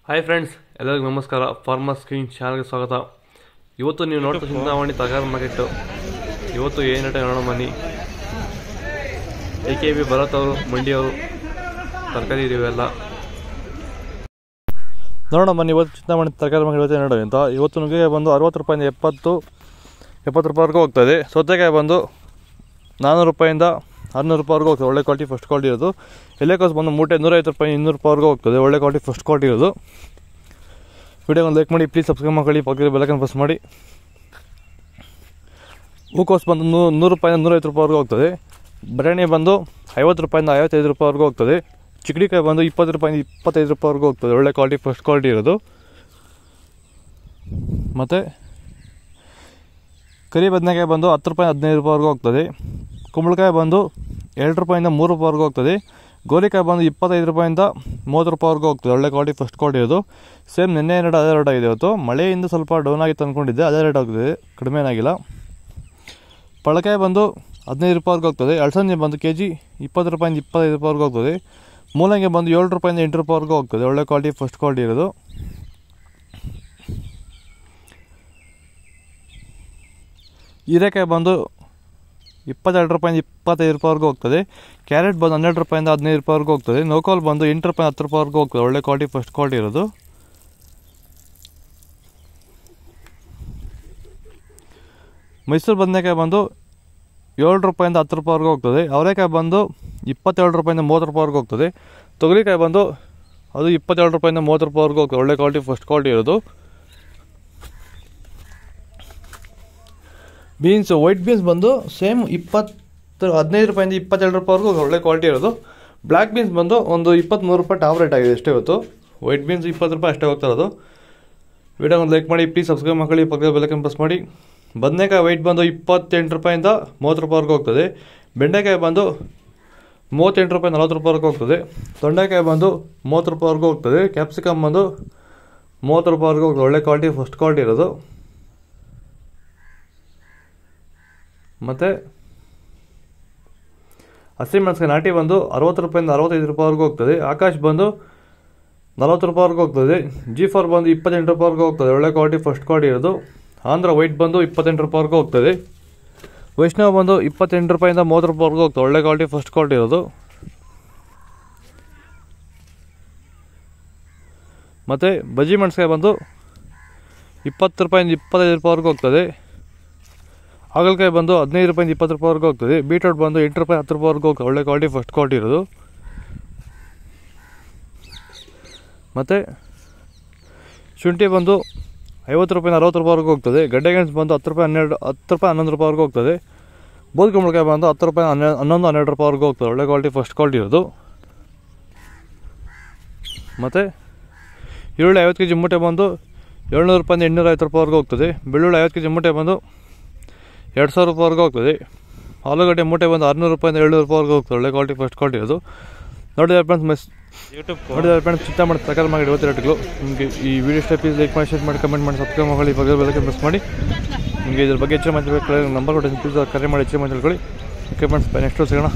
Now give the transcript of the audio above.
hi friends ಎಲ್ಲರಿಗೂ ನಮಸ್ಕಾರ farmer screen ಚಾನಲ್ಗೆ ಸ್ವಾಗತ ಇವತ್ತು ನೀವು ನೋಡ್ತಾ ಚಿಂತಾಮಣಿ ತಗಾರ್ ಮಾರ್ಕೆಟು ಇವತ್ತು ಏನು ರೇಟ್ ನೋಡೋಣ ಬನ್ನಿ ಎ ಕೆ ಬಿ ಭರತ್ ಅವರು ಮಂಡಿಯವರು ತರಕಾರಿ ಇವೆಲ್ಲ ನೋಡೋಣ ಬನ್ನಿ ಇವತ್ತು ಚಿಂತಾಮಣಿ ತರಕಾರಿ ಮಾರ್ಕೆಟ್ ಇವತ್ತು ನೋಡೋಣ ಅಂತ ಇವತ್ತು ನುಗ್ಗೆ ಬಂದು ಅರವತ್ತು ರೂಪಾಯಿಂದ ಎಪ್ಪತ್ತು ಎಪ್ಪತ್ತು ರೂಪಾಯಿವರೆಗೂ ಹೋಗ್ತದೆ ಸೌತೆಕಾಯಿ ಬಂದು ನಾನ್ನೂರು ರೂಪಾಯಿಂದ ಆರುನೂರು ರೂಪಾಯಿವರೆಗೂ ಹೋಗ್ತದೆ ಒಳ್ಳೆ ಕ್ವಾಲಿಟಿ ಫಸ್ಟ್ ಕ್ವಾಲಿಟಿ ಇರೋದು ಎಲೆಕೋಸ್ ಬಂದು ಮೂಟೆ ನೂರೈವತ್ತು ರೂಪಾಯಿ ಇನ್ನೂರು ರೂಪಾಯಿವರೆಗೂ ಹೋಗ್ತದೆ ಒಳ್ಳೆ ಕ್ವಾಲಿಟಿ ಫಸ್ಟ್ ಕ್ವಾಲಿಟಿ ಇರೋದು ವಿಡಿಯೋ ಒಂದು ಲೈಕ್ ಮಾಡಿ ಪ್ಲೀಸ್ ಸಬ್ಸ್ಕ್ರೈಬ್ ಮಾಡಿ ಪಕ್ಕದ ಬೆಲಕನ್ನು ಪ್ರೆಸ್ ಮಾಡಿ ಹೂಕೋಸ್ ಬಂದು ನೂ ನೂರು ರೂಪಾಯಿಂದ ನೂರೈವತ್ತು ರೂಪಾಯಿವರೆಗೂ ಹೋಗ್ತದೆ ಬಟಾಣಿ ಬಂದು ಐವತ್ತು ರೂಪಾಯಿಂದ ಐವತ್ತೈದು ರೂಪಾಯಿವರೆಗೂ ಹೋಗ್ತದೆ ಚಿಕ್ಕಡಿಕಾಯಿ ಬಂದು ಇಪ್ಪತ್ತು ರೂಪಾಯಿಂದ ಇಪ್ಪತ್ತೈದು ರೂಪಾಯಿವರೆಗೂ ಹೋಗ್ತದೆ ಒಳ್ಳೆ ಕ್ವಾಲಿಟಿ ಫಸ್ಟ್ ಕ್ವಾಲಿಟಿ ಇರೋದು ಮತ್ತು ಕರಿ ಬದನೆಕಾಯಿ ಬಂದು ಹತ್ತು ರೂಪಾಯಿ ಹದಿನೈದು ರೂಪಾಯಿವರೆಗೂ ಹೋಗ್ತದೆ ಕುಂಬಳಕಾಯಿ ಬಂದು ಎರಡು ರೂಪಾಯಿಂದ ಮೂರು ರೂಪಾಯಿವರೆಗೂ ಹೋಗ್ತದೆ ಗೋರಿಕಾಯಿ ಬಂದು ಇಪ್ಪತ್ತೈದು ರೂಪಾಯಿಂದ ಮೂವತ್ತು ರೂಪಾಯಿವರೆಗೂ ಹೋಗ್ತದೆ ಒಳ್ಳೆ ಕ್ವಾಲಿಟಿ ಫಸ್ಟ್ ಕ್ವಾಲಿಟಿ ಇರೋದು ಸೇಮ್ ನಿನ್ನೆ ಎರಡು ಅದೇ ರೇಟ್ ಆಗಿದೆ ಇವತ್ತು ಮಳೆಯಿಂದ ಸ್ವಲ್ಪ ಡೌನ್ ಆಗಿತ್ತು ಅಂದ್ಕೊಂಡಿದ್ದೆ ಅದೇ ರೇಟ್ ಆಗಿದೆ ಕಡಿಮೆ ಏನಾಗಿಲ್ಲ ಪಳಕಾಯಿ ಬಂದು ಹದಿನೈದು ರೂಪಾಯಿವರೆಗೂ ಹೋಗ್ತದೆ ಅಳಸಂದೆ ಬಂದು ಕೆ ಜಿ ಇಪ್ಪತ್ತು ರೂಪಾಯಿಂದ ಇಪ್ಪತ್ತೈದು ರೂಪಾಯಿವರೆಗೂ ಹೋಗ್ತದೆ ಮೂಲಂಗಿ ಬಂದು ಏಳು ರೂಪಾಯಿಂದ ಎಂಟು ರೂಪಾಯಿವರೆಗೂ ಹೋಗ್ತದೆ ಒಳ್ಳೆ ಕ್ವಾಲಿಟಿ ಫಸ್ಟ್ ಕ್ವಾಲಿಟಿ ಇರೋದು ಹೀರೆಕಾಯಿ ಬಂದು ಇಪ್ಪತ್ತೆರಡು ರೂಪಾಯಿಂದ ಇಪ್ಪತ್ತೈದು ರೂಪಾಯಿವರೆಗೂ ಹೋಗ್ತದೆ ಕ್ಯಾರೆಟ್ ಬಂದು ಹನ್ನೆರಡು ರೂಪಾಯಿಂದ ಹದಿನೈದು ರೂಪಾಯಿವರೆಗೂ ಹೋಗ್ತದೆ ನೋಕೋಲ್ ಬಂದು ಎಂಟು ರೂಪಾಯಿ ಹತ್ತು ರೂಪಾಯಿವರೆಗೂ ಹೋಗ್ತದೆ ಒಳ್ಳೆ ಕ್ವಾಲಿಟಿ ಫಸ್ಟ್ ಕ್ವಾಲಿಟಿ ಇರೋದು ಮೈಸೂರು ಬದನೆಕಾಯಿ ಬಂದು ಏಳು ರೂಪಾಯಿಂದ ಹತ್ತು ರೂಪಾಯಿವರೆಗೂ ಹೋಗ್ತದೆ ಅವರೆಕಾಯಿ ಬಂದು ಇಪ್ಪತ್ತೇಳು ರೂಪಾಯಿಂದ ಮೂವತ್ತು ರೂಪಾಯಿವರೆಗೂ ಹೋಗ್ತದೆ ತೊಗರಿಕಾಯಿ ಬಂದು ಅದು ಇಪ್ಪತ್ತೇಳು ರೂಪಾಯಿಂದ ಮೂವತ್ತು ರೂಪಾಯಿವರೆಗೂ ಹೋಗ್ತದೆ ಒಳ್ಳೆ ಕ್ವಾಲಿಟಿ ಫಸ್ಟ್ ಕ್ವಾಲಿಟಿ ಇರೋದು ಬೀನ್ಸ್ ವೈಟ್ ಬೀನ್ಸ್ ಬಂದು ಸೇಮ್ ಇಪ್ಪತ್ತು ಹದಿನೈದು ರೂಪಾಯಿಂದ ಇಪ್ಪತ್ತೆರಡು ರೂಪಾಯಿವರೆಗೂ ಒಳ್ಳೆ ಕ್ವಾಲಿಟಿ ಇರೋದು ಬ್ಲ್ಯಾಕ್ ಬೀನ್ಸ್ ಬಂದು ಒಂದು ಇಪ್ಪತ್ತ್ಮೂರು ರೂಪಾಯಿ ಟಾಪ್ ರೇಟ್ ಆಗಿದೆ ಅಷ್ಟೇ ಇವತ್ತು ವೈಟ್ ಬೀನ್ಸ್ ಇಪ್ಪತ್ತು ರೂಪಾಯಿ ಅಷ್ಟೇ ಹೋಗ್ತಾ ಇರೋದು ವಿಡಿಯೋ ಒಂದು ಲೈಕ್ ಮಾಡಿ ಪ್ಲೀಸ್ ಸಬ್ಸ್ಕ್ರೈಬ್ ಮಾಡ್ಕೊಳ್ಳಿ ಪಕ್ಕದ ಬೆಲಕನ್ನು ಪ್ರೆಸ್ ಮಾಡಿ ಬದನೆಕಾಯಿ ವೈಟ್ ಬಂದು ಇಪ್ಪತ್ತೆಂಟು ರೂಪಾಯಿಂದ ಮೂವತ್ತು ರೂಪಾಯಿವರೆಗೂ ಹೋಗ್ತದೆ ಬೆಂಡೆಕಾಯಿ ಬಂದು ಮೂವತ್ತೆಂಟು ರೂಪಾಯಿ ನಲ್ವತ್ತು ರೂಪಾಯಿವರೆಗೂ ಹೋಗ್ತದೆ ತೊಂಡೆಕಾಯಿ ಬಂದು ಮೂವತ್ತು ರೂಪಾಯಿವರೆಗೂ ಹೋಗ್ತದೆ ಕ್ಯಾಪ್ಸಿಕಮ್ ಬಂದು ಮೂವತ್ತು ರೂಪಾಯಿವರೆಗೂ ಹೋಗ್ತದೆ ಒಳ್ಳೆ ಕ್ವಾಲಿಟಿ ಫಸ್ಟ್ ಕ್ವಾಲಿಟಿ ಇರೋದು ಮತ್ತು ಹಸಿಮೆಣಸಿನ ನಾಟಿ ಬಂದು ಅರವತ್ತು ರೂಪಾಯಿಂದ ಅರವತ್ತೈದು ರೂಪಾಯಿವರೆಗೂ ಹೋಗ್ತದೆ ಆಕಾಶ್ ಬಂದು ನಲ್ವತ್ತು ರೂಪಾಯಿವರೆಗೂ ಹೋಗ್ತದೆ ಜಿ ಫೋರ್ ಬಂದು ಇಪ್ಪತ್ತೆಂಟು ರೂಪಾಯಿವರೆಗೂ ಹೋಗ್ತದೆ ಒಳ್ಳೆ ಕ್ವಾಲಿಟಿ ಫಸ್ಟ್ ಕ್ವಾಲಿಟಿ ಇರೋದು ಆಂಧ್ರ ವೈಟ್ ಬಂದು ಇಪ್ಪತ್ತೆಂಟು ರೂಪಾಯಿವರೆಗೂ ಹೋಗ್ತದೆ ವೈಷ್ಣವ್ ಬಂದು ಇಪ್ಪತ್ತೆಂಟು ರೂಪಾಯಿಂದ ಮೂವತ್ತು ರೂಪಾಯಿವರೆಗೂ ಹೋಗ್ತದೆ ಒಳ್ಳೆ ಕ್ವಾಲಿಟಿ ಫಸ್ಟ್ ಕ್ವಾಲಿಟಿ ಇರೋದು ಮತ್ತು ಬಜ್ಜಿ ಮೆಣಸಿಕಾಯಿ ಬಂದು ಇಪ್ಪತ್ತು ರೂಪಾಯಿಂದ ಇಪ್ಪತ್ತೈದು ರೂಪಾಯಿವರೆಗೂ ಹೋಗ್ತದೆ ಹಾಗಲಕಾಯಿ ಬಂದು ಹದಿನೈದು ರೂಪಾಯಿಂದ ಇಪ್ಪತ್ತು ರೂಪಾಯಿವರೆಗೂ ಹೋಗ್ತದೆ ಬೀಟ್ರೋಟ್ ಬಂದು ಎಂಟು ರೂಪಾಯಿ ಹತ್ತು ರೂಪಾಯಿವರೆಗೂ ಹೋಗ್ತದೆ ಒಳ್ಳೆ ಕ್ವಾಲಿಟಿ ಫಸ್ಟ್ ಕ್ವಾಲಿಟಿ ಇರೋದು ಮತ್ತು ಶುಂಠಿ ಬಂದು ಐವತ್ತು ರೂಪಾಯಿಂದ ಅರವತ್ತು ರೂಪಾಯಿವರೆಗೂ ಹೋಗ್ತದೆ ಗಡ್ಡೆ ಗೆಣಸು ಬಂದು ಹತ್ತು ರೂಪಾಯಿ ಹನ್ನೆರಡು ಹತ್ತು ರೂಪಾಯಿ ಹನ್ನೊಂದು ರೂಪಾಯಿವರೆಗೂ ಹೋಗ್ತದೆ ಬೋದ್ ಕುಂಬಳಕಾಯಿ ಬಂದು ಹತ್ತು ರೂಪಾಯಿ ಹನ್ನೆರಡು ಹನ್ನೊಂದು ಹನ್ನೆರಡು ರೂಪಾಯಿವರೆಗೂ ಹೋಗ್ತದೆ ಒಳ್ಳೆ ಕ್ವಾಲಿಟಿ ಫಸ್ಟ್ ಕ್ವಾಲಿಟಿ ಇರೋದು ಮತ್ತು ಈರುಳ್ಳಿ ಐವತ್ತು ಕೆ ಜಿ ಮೂಟೆ ಬಂದು ಏಳ್ನೂರು ರೂಪಾಯಿಂದ ಎಂಟುನೂರ ಐವತ್ತು ರೂಪಾಯಿವರೆಗೂ ಹೋಗ್ತದೆ ಬೆಳ್ಳುಳ್ಳಿ ಐವತ್ತು ಕೆ ಜಿ ಮೂಟೆ ಬಂದು ಎರಡು ಸಾವಿರ ರೂಪಾಯಿವರೆಗೂ ಹೋಗ್ತದೆ ಆಲೂಗಡ್ಡೆ ಮೂಟೆ ಬಂದು ಆರುನೂರು ರೂಪಾಯಿಂದ ಏಳ್ನೂರು ರೂಪಾಯಿವರೆಗೂ ಹೋಗ್ತದೆ ಒಳ್ಳೆ ಕ್ವಾಲಿಟಿ ಫಸ್ಟ್ ಕ್ವಾಲಿಟಿ ಅದು ನೋಡಿದ್ರೆ ಫ್ರೆಂಡ್ಸ್ ಮೆಸ್ ಯೂಟ್ಯೂಬ್ ನೋಡಿದ್ರೆ ಫ್ರೆಂಡ್ಸ್ ಚಿಂತೆ ಮಾಡಿ ತಕಲ್ ಮಾಡಿ ಇವತ್ತು ರೇಟ್ಗಳು ನಿಮಗೆ ಈ ವಿಡಿಯೋ ಇಷ್ಟ ಪ್ಲೀಸ್ ಲೈಕ್ ಮಾಡಿ ಶೇರ್ ಮಾಡಿ ಕಮೆಂಟ್ ಮಾಡಿ ಸಬ್ಸ್ಕ್ರೈಬ್ ಮಾಡಿ ಬಗ್ಗೆ ಬೆಳಗ್ಗೆ ಪ್ರೆಸ್ ಮಾಡಿ ನಿಮಗೆ ಇದ್ರ ಬಗ್ಗೆ ಹೆಚ್ಚು ಮಾತಾಡಬೇಕು ನಂಬರ್ ಕೊಟ್ಟು ಪ್ಲೀಸ್ ಕರೆ ಮಾಡಿ ಹೆಚ್ಚು ಮಾತಾಡ್ಕೊಳ್ಳಿ ಓಕೆ ಫ್ರೆಂಡ್ಸ್ ನೆಕ್ಸ್ಟ್ ಸಿಗೋಣ